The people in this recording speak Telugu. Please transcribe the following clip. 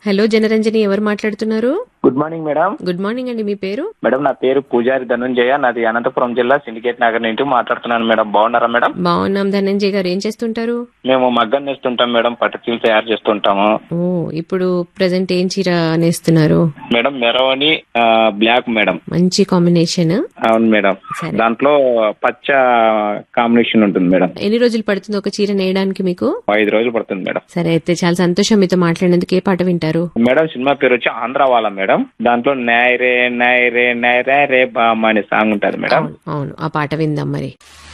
హలో జనరంజని ఎవరు మాట్లాడుతున్నారు good morning madam good morning అండి మీ పేరు మేడం నా పేరు పూజారి ధనుంజయ నాది అనంతపురం జిల్లా సిండికేట్ నగర్ నుంచి మాట్లాడుతున్నాను మేడం బాగున్నారా మేడం బాగున్నాం ధనంజయ్ గారు ఏం చేస్తుంటారు మేము మగ్గం నేస్తుంటాం మేడం పట్టు చీరలు తయారు చేస్తుంటాము ఓ ఇప్పుడు ప్రజెంట్ ఏం చీర నేస్తున్నారు మేడం మెరవని ఆ, బ్లాక్ మేడం మంచి కాంబినేషన్ అవును మేడం సరే. దాంట్లో పచ్చ కాంబినేషన్ ఉంటుంది మేడం ఎన్ని రోజులు పడుతుంది ఒక చీర నేయడానికి మీకు ఐదు రోజులు పడుతుంది మేడం సరే అయితే చాలా సంతోషం మీతో మాట్లాడినందుకు ఏ పాట వింటారు మేడం సినిమా పేరు వచ్చి ఆంధ్ర వాళ్ళ మేడం దాంట్లో నాయ్ రే నాయ్ రే నాయ్ రే రే బామ్మ అనే సాంగ్ ఉంటుంది మేడం అవును అవును ఆ పాట విందాం మరి